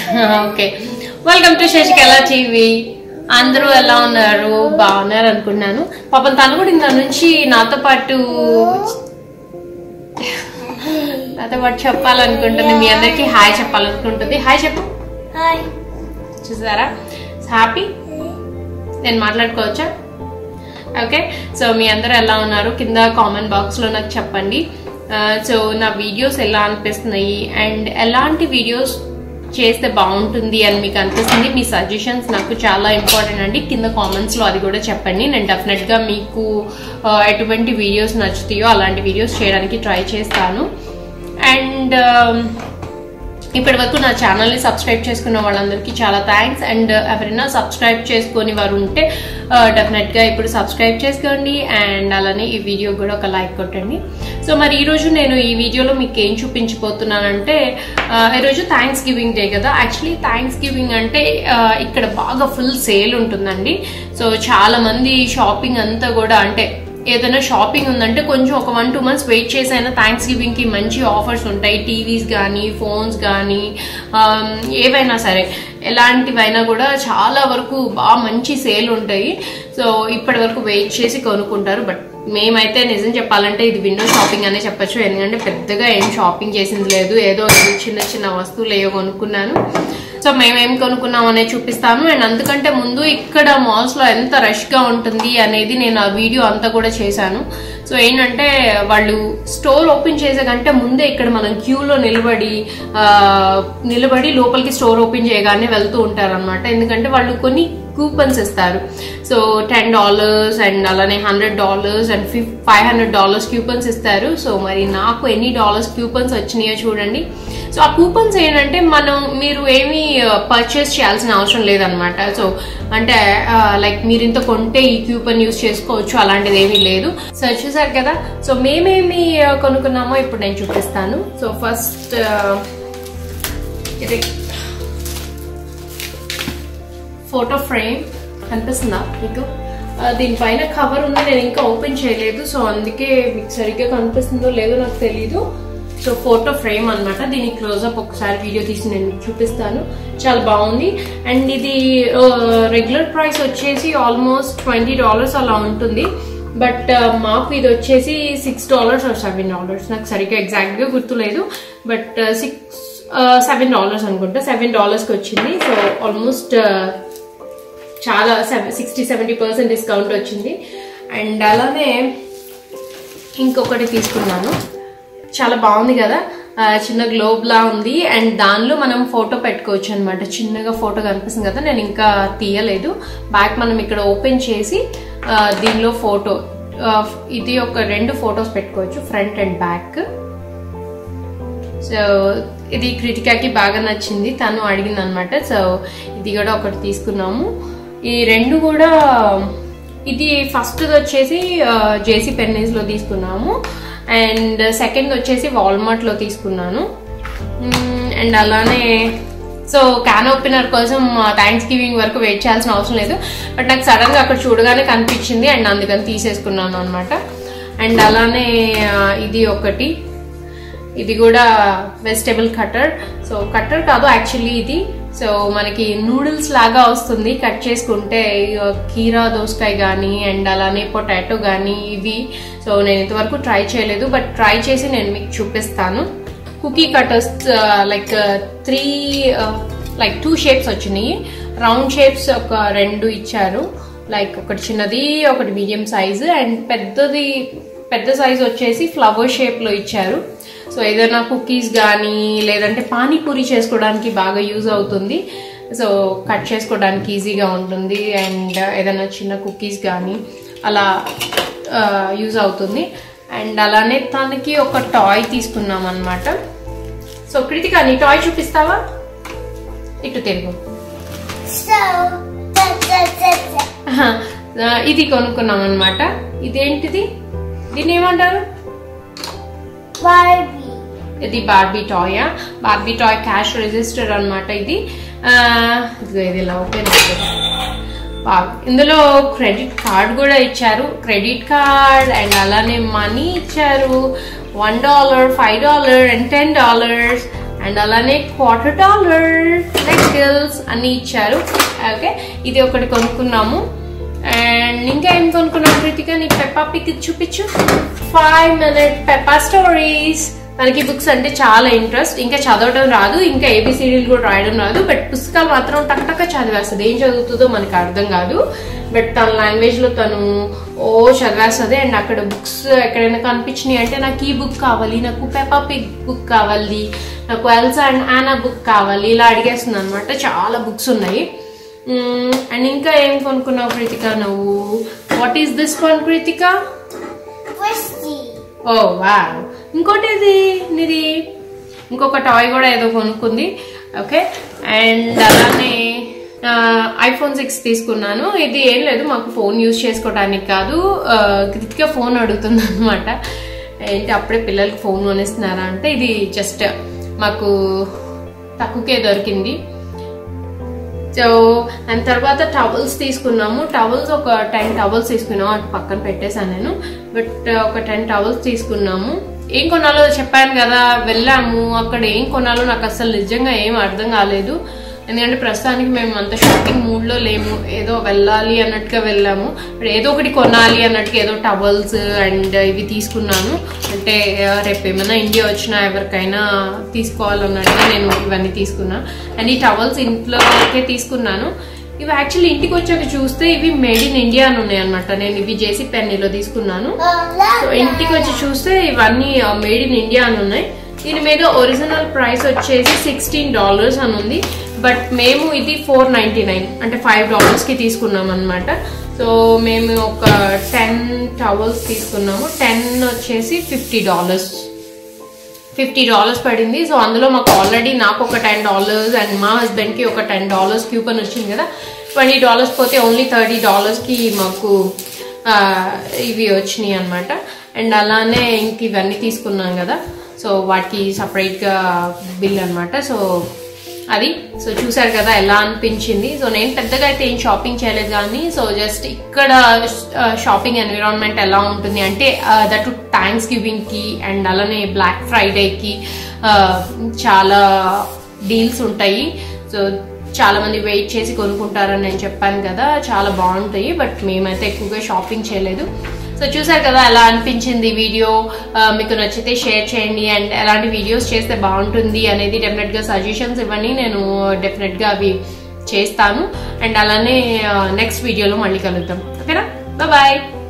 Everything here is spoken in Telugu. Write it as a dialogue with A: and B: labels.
A: Okay welcome to Sasikala TV అందరూ ఎలా ఉన్నారు బాగున్నారు అనుకున్నాను పాపం తను కూడా ఇంత నుంచి నాతో పాటు నాతో పాటు చెప్పాలనుకుంటుంది మీ అందరికి హాయ్ చెప్పాలనుకుంటుంది హాయ్ చెప్పు
B: హాయ్
A: చూసారా హ్యాపీ నేను మాట్లాడుకోవచ్చా ఓకే సో మీ అందరూ ఎలా ఉన్నారు కింద కామెంట్ బాక్స్లో నాకు చెప్పండి సో నా వీడియోస్ ఎలా అనిపిస్తున్నాయి అండ్ ఎలాంటి వీడియోస్ చేస్తే బాగుంటుంది అని మీకు అనిపిస్తుంది మీ సజెషన్స్ నాకు చాలా ఇంపార్టెంట్ అండి కింద కామెంట్స్లో అది కూడా చెప్పండి నేను డెఫినెట్గా మీకు ఆ, ఎటువంటి వీడియోస్ నచ్చుతాయో అలాంటి వీడియోస్ చేయడానికి ట్రై చేస్తాను అండ్ ఇప్పటి వరకు నా ఛానల్ని సబ్స్క్రైబ్ చేసుకున్న వాళ్ళందరికీ చాలా థ్యాంక్స్ అండ్ ఎవరైనా సబ్స్క్రైబ్ చేసుకొని వారు ఉంటే డెఫినెట్గా ఇప్పుడు సబ్స్క్రైబ్ చేసుకోండి అండ్ అలానే ఈ వీడియో కూడా ఒక లైక్ కొట్టండి సో మరి ఈరోజు నేను ఈ వీడియోలో మీకు ఏం చూపించబోతున్నానంటే ఆ, ఈరోజు థ్యాంక్స్ గివింగ్ డే కదా యాక్చువల్లీ థ్యాంక్స్ గివింగ్ అంటే ఆ, ఇక్కడ బాగా ఫుల్ సేల్ ఉంటుందండి సో చాలా మంది షాపింగ్ అంతా కూడా అంటే ఏదైనా షాపింగ్ ఉందంటే కొంచెం ఒక వన్ టూ మంత్స్ వెయిట్ చేసి అయినా థ్యాంక్స్ గివింగ్కి మంచి ఆఫర్స్ ఉంటాయి టీవీస్ కానీ ఫోన్స్ కానీ ఆమ్, ఏవైనా సరే ఎలాంటివైనా కూడా చాలా వరకు బాగా మంచి సేల్ ఉంటాయి సో ఇప్పటి వరకు వెయిట్ చేసి కొనుక్కుంటారు బట్ మేమైతే నిజం చెప్పాలంటే ఇది విండో షాపింగ్ అనే చెప్పొచ్చు ఎందుకంటే పెద్దగా ఏం షాపింగ్ చేసింది లేదు ఏదో ఏదో చిన్న చిన్న వస్తువులు ఏవో కొనుక్కున్నాను సో మేమేం కొనుక్కున్నాం అనేది చూపిస్తాను అండ్ అందుకంటే ముందు ఇక్కడ మాల్స్ లో ఎంత రష్ గా ఉంటుంది అనేది నేను ఆ వీడియో అంతా కూడా చేశాను సో ఏంటంటే వాళ్ళు స్టోర్ ఓపెన్ చేసే కంటే ముందే ఇక్కడ మనం క్యూలో నిలబడి ఆ, నిలబడి లోపలికి స్టోర్ ఓపెన్ చేయగానే వెళ్తూ ఉంటారన్నమాట ఎందుకంటే వాళ్ళు కొన్ని కూపన్స్ ఇస్తారు సో టెన్ డాలర్స్ అండ్ అలానే hundred dollars and fif five hundred dollars coupons ఇస్తారు సో మరి నాకు ఎన్ని డాలర్స్ కూపన్స్ వచ్చినాయో చూడండి సో ఆ కూపన్స్ ఏంటంటే మనం మీరు ఏమీ పర్చేస్ చేయాల్సిన అవసరం లేదనమాట సో అంటే లైక్ మీరు ఇంత కొంటే ఈ కూపన్ యూస్ చేసుకోవచ్చు అలాంటిది ఏమీ లేదు సో చూసారు కదా సో మేమేమి ఆ, కొనుక్కున్నామో ఇప్పుడు నేను చూపిస్తాను సో ఫస్ట్ ఇది ఫోటో ఫ్రేమ్ కనిపిస్తుందా మీకు ఆ, దీనిపైన కవర్ ఉంది నేను ఇంకా ఓపెన్ చేయలేదు సో అందుకే మీకు సరిగ్గా కనిపిస్తుందో లేదో నాకు తెలీదు సో ఫోటో ఫ్రేమ్ అన్నమాట దీని క్లోజ్అప్ ఒకసారి వీడియో తీసి నేను మీకు చూపిస్తాను చాలా బాగుంది అండ్ ఇది రెగ్యులర్ ప్రైస్ వచ్చేసి ఆల్మోస్ట్ ట్వంటీ డాలర్స్ అలా ఉంటుంది బట్ మాకు ఇది వచ్చేసి six dollars or seven dollars నాకు సరిగ్గా ఎగ్జాక్ట్గా గుర్తులేదు బట్ సిక్స్ సెవెన్ డాలర్స్ అనుకుంటా సెవెన్ డాలర్స్కి వచ్చింది సో ఆల్మోస్ట్ చాలా సిక్స్టీ సెవెంటీ పర్సెంట్ డిస్కౌంట్ వచ్చింది అండ్ అలానే ఇంకొకటి తీసుకున్నాను చాలా బాగుంది కదా ఆ, చిన్న గ్లోబ్ లా ఉంది అండ్ దానిలో మనం ఫోటో పెట్టుకోవచ్చు అనమాట చిన్నగా ఫోటో కనిపిస్తుంది కదా నేను ఇంకా తీయలేదు బ్యాక్ మనం ఇక్కడ ఓపెన్ చేసి ఆ, దీనిలో ఫోటో ఆ, ఇది ఒక రెండు ఫొటోస్ పెట్టుకోవచ్చు ఫ్రంట్ అండ్ బ్యాక్ సో ఇది కృతికాకి బాగా నచ్చింది తను అడిగింది అనమాట సో ఇది కూడా ఒకటి తీసుకున్నాము ఈ రెండు కూడా ఇది ఫస్ట్ వచ్చేసి జేసీ పెన్నీస్ లో తీసుకున్నాము అండ్ సెకండ్ వచ్చేసి వాల్మార్ట్ లో తీసుకున్నాను అండ్ అలానే సో క్యాన్ ఓపెనర్ కోసం థ్యాంక్స్ గివింగ్ వరకు వెయిట్ చేయాల్సిన అవసరం లేదు బట్ నాకు సడన్ గా అక్కడ చూడగానే కనిపించింది అండ్ అందుకని తీసేసుకున్నాను అనమాట అండ్ అలానే ఆ, ఇది ఒకటి ఇది కూడా వెజిటేబుల్ కట్టర్ సో కట్టర్ కాదు యాక్చువల్లీ ఇది సో మనకి నూడిల్స్ లాగా వస్తుంది కట్ చేసుకుంటే ఇగ కీరా దోసకాయ కానీ అండ్ అలానే పొటాటో కానీ ఇవి సో నేను ఇంతవరకు ట్రై చేయలేదు బట్ ట్రై చేసి నేను మీకు చూపిస్తాను cookie cutters like three like two shapes వచ్చినాయి రౌండ్ షేప్స్ ఒక రెండు ఇచ్చారు లైక్ ఒకటి చిన్నది ఒకటి మీడియం సైజు అండ్ పెద్దది పెద్ద సైజ్ వచ్చేసి ఫ్లవర్ షేప్ లో ఇచ్చారు సో ఏదైనా కుకీస్ కానీ లేదంటే పానీపూరి చేసుకోవడానికి బాగా యూజ్ అవుతుంది సో కట్ చేసుకోవడానికి ఈజీగా ఉంటుంది అండ్ ఏదైనా చిన్న కుకీస్ కానీ అలా యూజ్ అవుతుంది అండ్ అలానే తనకి ఒక టాయ్ తీసుకున్నాం అనమాట సో కృతిక నీ టాయ్ చూపిస్తావా ఇటు తిరుగు
B: So, da, da, da, da.
A: ఆహా, ఆ, ఇది కొనుక్కున్నాం అనమాట ఇదేంటిది దీన్ని ఏమంటారు
B: Barbie.
A: ఇది Barbie toy Barbie toy cash register అన్నమాట ఇది ఆ, ఇదిగో ఇది ఇలా ఓపెన్ అవుతుంది వావ్. ఇందులో క్రెడిట్ కార్డ్ కూడా ఇచ్చారు క్రెడిట్ కార్డ్ అండ్ అలానే మనీ ఇచ్చారు one dollar five dollar and ten dollars and అలానే క్వార్టర్ డాలర్ నెక్టిల్స్ అన్ని ఇచ్చారు ఓకే ఇది ఒకటి కొనుక్కున్నాము అండ్ ఇంకా ఏం కొనుక్కున్నాం కృతిక నీ పెప్పా పిక్ చూపించు ఫైవ్ మినిట్ పెప్పా స్టోరీస్ తనకి బుక్స్ అంటే చాలా ఇంట్రెస్ట్ ఇంకా చదవడం రాదు ఇంకా ఏబిసిడీలు కూడా రాయడం రాదు బట్ పుస్తకాలు మాత్రం టక్ టక్ చదివేస్తుంది ఏం చదువుతుందో మనకి అర్థం కాదు బట్ తన లాంగ్వేజ్ లో తను ఓ చదివేస్తుంది అండ్ అక్కడ బుక్స్ ఎక్కడైనా కనిపించినాయి అంటే నాకు ఈ బుక్ కావాలి నాకు పెప్పా పిగ్ బుక్ కావాలి నాకు ఎల్సా అండ్ ఆనా బుక్ కావాలి ఇలా అడిగేస్తుంది అనమాట చాలా బుక్స్ ఉన్నాయి అండ్ ఇంకా ఏం కొనుక్కున్నావు కృతిక నువ్వు what is this one Kritika
B: Christy.
A: ఓ వా ఇంకోటి ఇది నీది ఇంకొక టాయ్ కూడా ఏదో కొనుక్కుంది ఓకే అండ్ అలానే ఐఫోన్ సిక్స్ తీసుకున్నాను ఇది ఏం లేదు మాకు ఫోన్ యూజ్ చేసుకోవడానికి కాదు క్రితిగా ఫోన్ అడుగుతుంది అనమాట ఏంటి అప్పుడే పిల్లలకి ఫోన్ కొనిస్తున్నారా అంటే ఇది జస్ట్ మాకు తక్కువకే దొరికింది సో అండ్ తర్వాత టవల్స్ తీసుకున్నాము టవల్స్ ఒక టెన్ టవల్స్ తీసుకున్నాము అటు పక్కన పెట్టేశాను నేను బట్ ఒక టెన్ టవల్స్ తీసుకున్నాము ఏం కొనాలో చెప్పాను కదా వెళ్ళాము అక్కడ ఏం కొనాలో నాకు అసలు నిజంగా ఏం అర్థం కాలేదు ఎందుకంటే ప్రస్తుతానికి మేము అంత షాపింగ్ మూడ్లో లేము ఏదో వెళ్ళాలి అన్నట్టుగా వెళ్ళాము ఇప్పుడు ఏదో ఒకటి కొనాలి అన్నట్టుగా ఏదో టవల్స్ అండ్ ఇవి తీసుకున్నాను అంటే ఆ, రేపు ఏమైనా ఇండియా వచ్చినా ఎవరికైనా తీసుకోవాలన్నట్టుగా నేను ఇవన్నీ తీసుకున్నా అండ్ ఈ టవల్స్ ఇంట్లోకే తీసుకున్నాను ఇవి యాక్చువల్లీ ఇంటికి వచ్చాక చూస్తే ఇవి మేడ్ ఇన్ ఇండియా అని ఉన్నాయి అనమాట నేను ఇవి జేసీ పెన్నీలో తీసుకున్నాను సో ఇంటికి వచ్చి చూస్తే ఇవన్నీ మేడ్ ఇన్ ఇండియా అని ఉన్నాయి దీని మీద ఒరిజినల్ ప్రైస్ వచ్చేసి సిక్స్టీన్ డాలర్స్ అని ఉంది బట్ మేము ఇది ఫోర్ నైంటీ నైన్ అంటే ఫైవ్ డాలర్స్కి తీసుకున్నాం అనమాట సో మేము ఒక టెన్ టవల్స్ తీసుకున్నాము టెన్ వచ్చేసి ఫిఫ్టీ డాలర్స్ ఫిఫ్టీ డాలర్స్ పడింది సో అందులో మాకు ఆల్రెడీ నాకు ఒక టెన్ డాలర్స్ అండ్ మా హస్బెండ్కి ఒక టెన్ డాలర్స్ క్యూపన్ వచ్చింది కదా ట్వంటీ డాలర్స్ పోతే ఓన్లీ థర్టీ డాలర్స్కి మాకు ఆ, ఇవి వచ్చినాయి అనమాట అండ్ అలానే ఇంక ఇవన్నీ తీసుకున్నాం కదా సో వాటికి సపరేట్గా బిల్ అనమాట సో అది సో చూసారు కదా ఎలా అనిపించింది సో నేను పెద్దగా అయితే ఏం షాపింగ్ చేయలేదు కానీ సో జస్ట్ ఇక్కడ షాపింగ్ ఎన్విరాన్మెంట్ ఎలా ఉంటుంది అంటే దట్ థ్యాంక్స్ గివింగ్కి అండ్ అలానే బ్లాక్ ఫ్రైడేకి చాలా డీల్స్ ఉంటాయి సో చాలా మంది వెయిట్ చేసి కొనుక్కుంటారని నేను చెప్పాను కదా చాలా బాగుంటాయి బట్ మేమైతే ఎక్కువగా షాపింగ్ చేయలేదు సో చూసారు కదా ఎలా అనిపించింది వీడియో మీకు నచ్చితే షేర్ చేయండి అండ్ ఎలాంటి వీడియోస్ చేస్తే బాగుంటుంది అనేది డెఫినెట్గా సజెషన్స్ ఇవ్వండి నేను డెఫినెట్గా అవి చేస్తాను అండ్ అలానే నెక్స్ట్ వీడియోలో మళ్ళీ కలుద్దాం ఓకేనా బాయ్